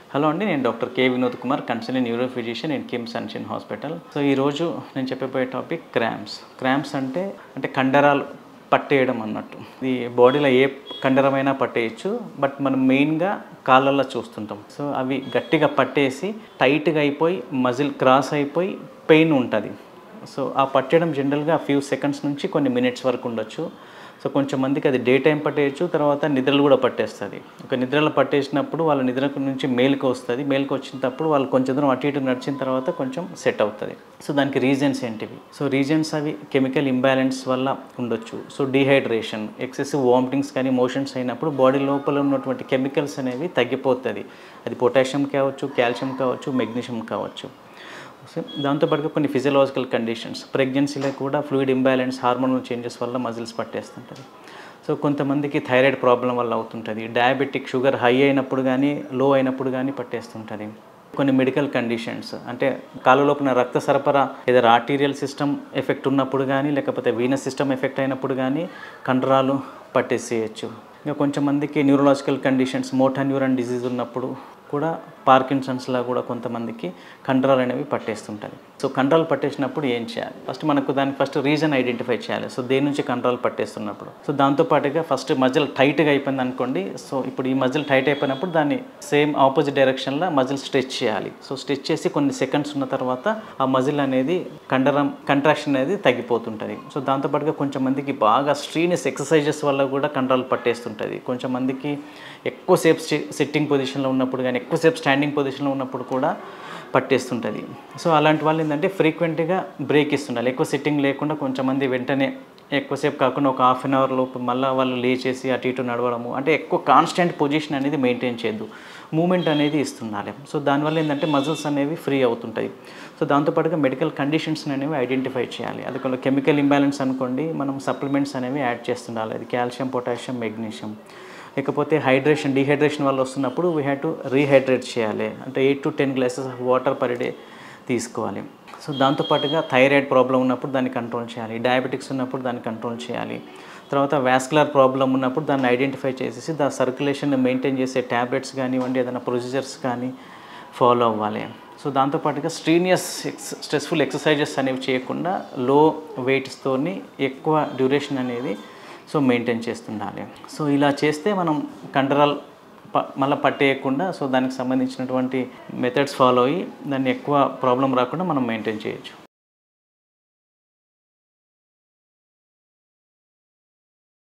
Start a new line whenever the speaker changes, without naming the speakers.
hello అండి నేను doctor K Vinod Kumar consultant neuro physician in KIMS sunshine hospital so ఈరోజు నేను చెప్పబోయే టాపిక్ క్రాంప్స్ క్రాంప్స్ అంటే అంటే కండరాలు పట్టేయడం అన్నట్టు ఇది బాడీలో ఏ కండరమైనా పట్టేయచ్చు బట్ మనం మెయిన్గా కాళ్ళల్లో చూస్తుంటాం సో అవి గట్టిగా పట్టేసి టైట్గా అయిపోయి మజిల్ క్రాస్ అయిపోయి పెయిన్ ఉంటుంది సో ఆ పట్టడం జనరల్గా ఫ్యూ సెకండ్స్ నుంచి కొన్ని మినిట్స్ వరకు ఉండొచ్చు సో కొంచెం మందికి అది డే టైం పట్టేయచ్చు తర్వాత నిద్రలు కూడా పట్టేస్తుంది ఒక నిద్రలు పట్టేసినప్పుడు వాళ్ళ నిద్ర నుంచి మేలుకు వస్తుంది మేలుకు వచ్చినప్పుడు వాళ్ళు కొంచెం దూరం అటు ఇటు నడిచిన తర్వాత కొంచెం సెట్ అవుతుంది సో దానికి రీజన్స్ ఏంటివి సో రీజన్స్ అవి కెమికల్ ఇంబ్యాలెన్స్ వల్ల ఉండొచ్చు సో డీహైడ్రేషన్ ఎక్సెసివ్ వామిటింగ్స్ కానీ మోషన్స్ అయినప్పుడు బాడీ లోపల ఉన్నటువంటి కెమికల్స్ అనేవి తగ్గిపోతుంది అది పొటాషియం కావచ్చు కాల్షియం కావచ్చు మెగ్నీషియం కావచ్చు సో దాంతోపాటుగా కొన్ని ఫిజియలాజికల్ కండిషన్స్ ప్రెగ్నెన్సీలో కూడా ఫ్లూయిడ్ ఇంబ్యాలెన్స్ హార్మోనల్ చేంజెస్ వల్ల మజిల్స్ పట్టేస్తుంటుంది సో కొంతమందికి థైరాయిడ్ ప్రాబ్లం వల్ల అవుతుంటుంది డయాబెటిక్ షుగర్ హై అయినప్పుడు కానీ లో అయినప్పుడు కానీ పట్టేస్తుంటుంది కొన్ని మెడికల్ కండిషన్స్ అంటే కాలు లోపల రక్త సరఫరా ఏదైనా ఆర్టీరియల్ సిస్టమ్ ఎఫెక్ట్ ఉన్నప్పుడు కానీ లేకపోతే వీనస్ సిస్టమ్ ఎఫెక్ట్ అయినప్పుడు కానీ కండరాలు పట్టేసేయచ్చు ఇంకా కొంచెం మందికి neurological conditions motor neuron disease ఉన్నప్పుడు కూడా పార్కిన్సన్స్లో కూడా కొంతమందికి కండరాలు అనేవి పట్టేస్తుంటాయి సో కండరాలు పట్టేసినప్పుడు ఏం చేయాలి ఫస్ట్ మనకు దానికి ఫస్ట్ రీజన్ ఐడెంటిఫై చేయాలి సో దేని నుంచి కండరాలు పట్టేస్తున్నప్పుడు సో దాంతోపాటుగా ఫస్ట్ మజిల్ టైట్గా అయిపోయింది అనుకోండి సో ఇప్పుడు ఈ మజిల్ టైట్ అయిపోయినప్పుడు దాన్ని సేమ్ ఆపోజిట్ డైరెక్షన్లో మజిల్ స్ట్రెచ్ చేయాలి సో స్ట్రెచ్ చేసి కొన్ని సెకండ్స్ ఉన్న తర్వాత ఆ మజిల్ అనేది కండరం కంట్రాక్షన్ అనేది తగ్గిపోతుంటుంది సో దాంతోపాటుగా కొంచెం మందికి బాగా స్ట్రీనియస్ ఎక్సర్సైజెస్ వల్ల కూడా కండరాలు పట్టేస్తుంటుంది కొంచెం మందికి ఎక్కువసేపు సిట్టింగ్ పొజిషన్లో ఉన్నప్పుడు కానీ ఎక్కువసేపు స్టాండింగ్ పొజిషన్లో ఉన్నప్పుడు కూడా పట్టేస్తుంటుంది సో అలాంటి వాళ్ళు ఏంటంటే ఫ్రీక్వెంట్గా బ్రేక్ ఇస్తుండాలి ఎక్కువ సిట్టింగ్ లేకుండా కొంచెంమంది వెంటనే ఎక్కువసేపు కాకుండా ఒక హాఫ్ అన్ అవర్ లోపు మళ్ళీ వాళ్ళు లేచేసి అటు ఇటు నడవడము అంటే ఎక్కువ కాన్స్టెంట్ పొజిషన్ అనేది మెయింటైన్ చేయొద్దు మూమెంట్ అనేది ఇస్తుండాలి సో దానివల్ల ఏంటంటే మజిల్స్ అనేవి ఫ్రీ అవుతుంటాయి సో దాంతోపాటుగా మెడికల్ కండిషన్స్ అనేవి ఐడెంటిఫై చేయాలి అది కొన్ని కెమికల్ ఇంబ్యాలెన్స్ అనుకోండి మనం సప్లిమెంట్స్ అనేవి యాడ్ చేస్తుండాలి అది కాల్షియం పొటాషియం మెగ్నీషియం లేకపోతే హైడ్రేషన్ డిహైడ్రేషన్ వల్ల వస్తున్నప్పుడు వీ హ్యావ్ టు రీహైడ్రేట్ చేయాలి అంటే eight to ten glasses of water per day తీసుకోవాలి సో దాంతోపాటుగా థైరాయిడ్ ప్రాబ్లం ఉన్నప్పుడు దాన్ని కంట్రోల్ చేయాలి డయాబెటిక్స్ ఉన్నప్పుడు దాన్ని కంట్రోల్ చేయాలి తర్వాత వాస్కులర్ ప్రాబ్లం ఉన్నప్పుడు దాన్ని ఐడెంటిఫై చేసేసి దా సర్క్యులేషన్ మెయింటైన్ చేసే ట్యాబ్లెట్స్ కానివ్వండి ఏదైనా ప్రొసీజర్స్ కానీ ఫాలో అవ్వాలి సో దాంతోపాటుగా స్ట్రీనియస్ ఎక్స్ స్ట్రెస్ఫుల్ ఎక్సర్సైజెస్ అనేవి చేయకుండా లో వెయిట్స్తోని ఎక్కువ డ్యూరేషన్ అనేది సో మెయింటైన్ చేస్తుండాలి సో ఇలా చేస్తే మనం కండరాలు ప మళ్ళీ పట్టేయకుండా సో దానికి సంబంధించినటువంటి మెథడ్స్ ఫాలో అయ్యి దాన్ని ఎక్కువ ప్రాబ్లం రాకుండా మనం మెయింటైన్ చేయొచ్చు